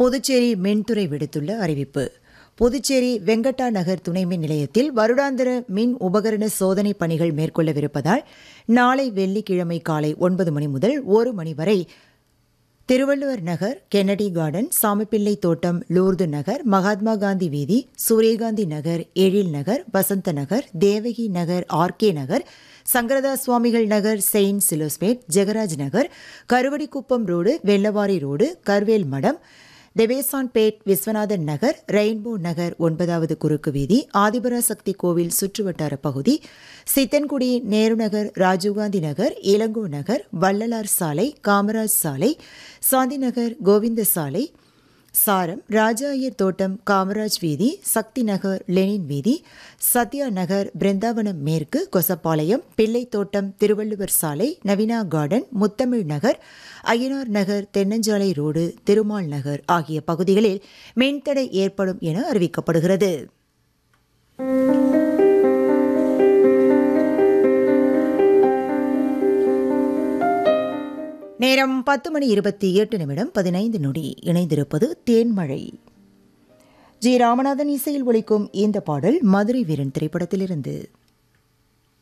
புதுச்சேரி மின்துறை விடுத்துள்ள அறிவிப்பு புதுச்சேரி வெங்கட்டா நகர் துணை மின் நிலையத்தில் வருடாந்திர மின் உபகரண சோதனை பணிகள் மேற்கொள்ளவிருப்பதால் நாளை வெள்ளிக்கிழமை காலை ஒன்பது மணி முதல் ஒரு மணி வரை திருவள்ளுவர் நகர் கென்னடி கார்டன் சாமிப்பிள்ளை தோட்டம் லூர்து நகர் மகாத்மா காந்தி வீதி சூரியகாந்தி நகர் எழில் நகர் வசந்த நகர் தேவகி நகர் ஆர்கே நகர் சங்கரதாஸ் சுவாமிகள் நகர் செயின்ட் சிலோஸ்பேட் ஜெகராஜ் நகர் கருவடிக்குப்பம் ரோடு வெள்ளவாரி ரோடு கர்வேல் மடம் தேவேசான்பேட் விஸ்வநாதன் நகர் ரெயின்போ நகர் ஒன்பதாவது குறுக்கு வீதி ஆதிபராசக்தி கோவில் சுற்றுவட்டார பகுதி சித்தன்குடி நேரு நகர் ராஜீவ்காந்தி நகர் இளங்கோ நகர் வள்ளலார் சாலை காமராஜ் சாலை சாந்தி நகர் கோவிந்த சாலை சாரம் ராஜா ஐயர் தோட்டம் காமராஜ் வீதி சக்தி நகர் லெனின் வீதி சத்யா நகர் பிருந்தாவனம் மேற்கு கொசப்பாளையம் பிள்ளை தோட்டம் திருவள்ளுவர் சாலை நவீனா கார்டன் முத்தமிழ் நகர் ஐயனார் நகர் தென்னஞ்சாலை ரோடு திருமால் நகர் ஆகிய பகுதிகளில் மின்தடை ஏற்படும் என அறிவிக்கப்படுகிறது நேரம் பத்து மணி இருபத்தி எட்டு நிமிடம் பதினைந்து நொடி இணைந்திருப்பது தேன்மழை ஜி ராமநாதன் இசையில் ஒலிக்கும் இந்த பாடல் மதுரை வீரன் திரைப்படத்திலிருந்து